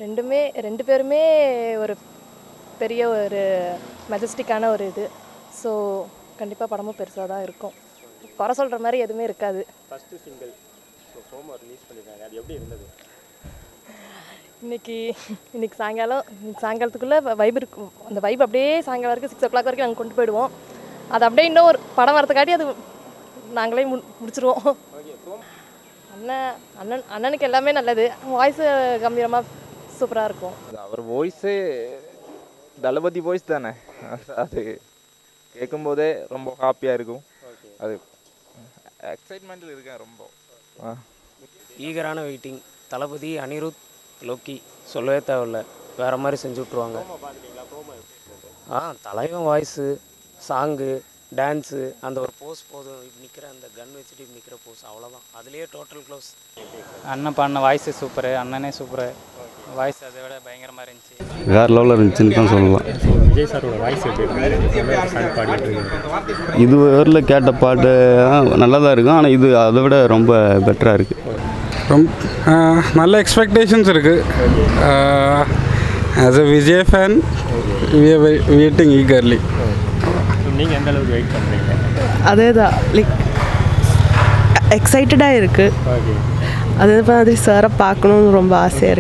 ரெண்டுமே ரெண்டு பேருமே ஒரு பெரிய ஒரு மெஜஸ்டிக்கான ஒரு இது ஸோ கண்டிப்பாக படமும் பெருசாக தான் இருக்கும் குறை சொல்கிற மாதிரி எதுவுமே இருக்காது ஃபஸ்ட்டு சிங்கிள் ஸோ சோமா ரிலீஸ் பண்ணியிருக்காங்க அது எப்படி இருந்தது இன்னைக்கு இன்னைக்கு சாயங்காலம் இன்னைக்கு சாயங்காலத்துக்குள்ளே வைப் இருக்கும் அந்த வைப் அப்படியே சாயங்காலம் வரைக்கும் சிக்ஸ் ஓ கிளாக் வரைக்கும் நாங்கள் கொண்டு போயிடுவோம் அது அப்படியே இன்னும் ஒரு படம் வரதுக்காட்டி அது நாங்களே மு முடிச்சிருவோம் ஓகே சோம் அண்ணன் அண்ணன் அண்ணனுக்கு எல்லாமே நல்லது வாய்ஸ் கம்பீரமாக சூப்பராக இருக்கும் அது அவர் வாய்ஸே தளபதி வாய்ஸ் தானே அது- அது கேட்கும்போதே ரொம்ப ஹாப்பியாக இருக்கும் ஓகே அது எக்ஸைட்மெண்ட்டில் இருக்கேன் ரொம்ப ஆ ஈகரான வெயிட்டிங் தளபதி அனிருத் லோக்கி சொல்லவே தேவையில்ல வேறு மாதிரி செஞ்சு விட்ருவாங்க ப்ரோமோ பார்த்துட்டீங்களா ப்ரோமோ எப்படி இருந்தது ஆ தலைவன் வாய்ஸு சாங்கு டான்ஸு அந்த ஒரு போஸ் போதும் இப்படி நிற்கிற அந்த கன் வச்சுட்டு இப்படி நிற்கிற போஸ் அவ்வளோதான் அதுலேயே டோட்டல் க்ளோஸ் அண்ணன் பாடின வாய்ஸு சூப்பரு அண்ணனே சூப்பரு வாய்ஸ் அதை விட பயங்கரமாக இருந்துச்சு வேறு லெவலில் இருந்துச்சுன்னு தான் சொல்லலாம் விஜய் சாரோட வாய்ஸ் எப்படி இருந்தது சாங் பாடிட்டு இருக்காரு இது வரல கேட்ட பாட்டு நல்லா தான் இருக்கும் ஆனால் இது அதை விட ரொம்ப பெட்டராக இருக்குது ரொம்ப ஆஹ், நல்ல எக்ஸ்பெக்டேஷன்ஸ் இருக்குது as a Vijay fan waiting eagerly நீங்கள் எந்த அளவுக்கு வெயிட் பண்ணுறீங்க அதே தான் லைக் எக்ஸைட்டடாக இருக்குது ஓகே அதே மாதிரி சாரை பார்க்கணுன்னு ரொம்ப ஆசையாக இருக்குது